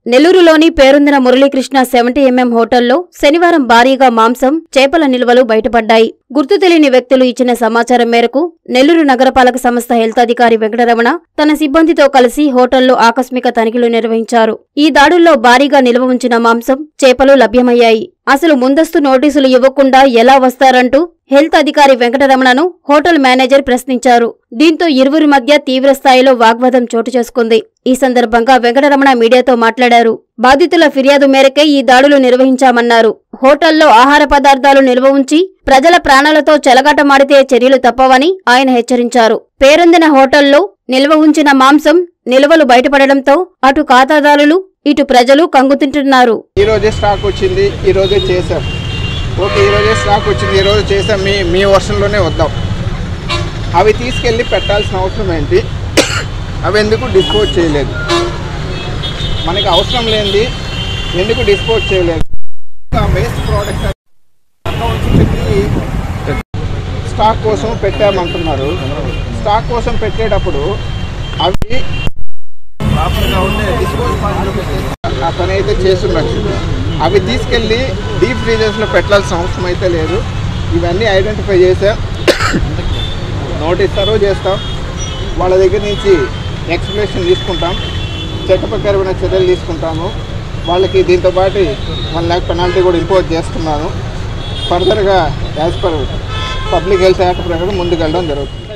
నెల్లూరులోని పేరొందిన Muralikrishna seventy MM హోటల్లో శనివారం భారీగా మాంసం చేపల నిల్వలు బయటపడ్డాయి గుర్తు తెలియని వ్యక్తులు ఇచ్చిన సమాచారం మేరకు నెల్లూరు నగరపాలక సంస్థ హెల్త్ అధికారి వెంకటరమణ తన సిబ్బందితో కలిసి హోటల్లో ఆకస్మిక తనిఖీలు నిర్వహించారు ఈ దాడుల్లో భారీగా నిల్వ ఉంచిన మాంసం చేపలు లభ్యమయ్యాయి అసలు ముందస్తు నోటీసులు ఇవ్వకుండా ఎలా వస్తారంటూ హెల్త్ అధికారి వెంకటరమణను హోటల్ మేనేజర్ ప్రశ్నించారు దీంతో ఇరువురి మధ్య తీవ్ర స్థాయిలో వాగ్వాదం చోటు చేసుకుంది ఈ సందర్భంగా వెంకటరమణ మీడియాతో మాట్లాడారు బాధితుల ఫిర్యాదు మేరకే ఈ దాడులు నిర్వహించామన్నారు హోటల్లో ఆహార పదార్థాలు నిల్వ ఉంచి ప్రజల ప్రాణాలతో చెలగాటమాడితే చర్యలు తప్పవని ఆయన హెచ్చరించారు పేరొందిన హోటల్లో నిల్వ ఉంచిన మాంసం నిల్వలు బయటపడడంతో అటు ఖాతాదారులు ఇటు ప్రజలు కంగుతింటున్నారు ఈ రోజే స్టాక్ వచ్చింది ఈ రోజే చేసాం ఓకే ఈ రోజే స్టాక్ వచ్చింది ఈ రోజు చేసాం మీ మీ వర్షంలోనే వద్దాం అవి తీసుకెళ్ళి పెట్టాల్సిన అవసరం ఏంటి అవి ఎందుకు డిస్పోజ్ చేయలేదు మనకి అవసరం లేనిది ఎందుకు డిస్పోజ్ చేయలేదు వేస్ట్ ప్రోడక్ట్ స్టాక్ కోసం పెట్టామంటున్నారు స్టాక్ కోసం పెట్టేటప్పుడు అవి ప్రాపర్గా ఉండే డిస్పోజ్ పాయింట్లో పెట్టేసి అతనైతే చేస్తుండొచ్చు అవి తీసుకెళ్ళి డీప్ ఫ్రీజర్స్లో పెట్టాల్సిన అవసరం అయితే లేదు ఇవన్నీ ఐడెంటిఫై చేసాం నోటీస్ సర్వ్ చేస్తాం వాళ్ళ దగ్గర నుంచి ఎక్స్ప్లెనేషన్ తీసుకుంటాం చట్టప్రకారమైన చర్యలు తీసుకుంటాము వాళ్ళకి దీంతో పాటు వన్ ల్యాక్ పెనాల్టీ కూడా ఇంపోజ్ చేస్తున్నాను ఫర్దర్గా as per public health act ప్రకారం ముందుకెళ్ళడం జరుగుతుంది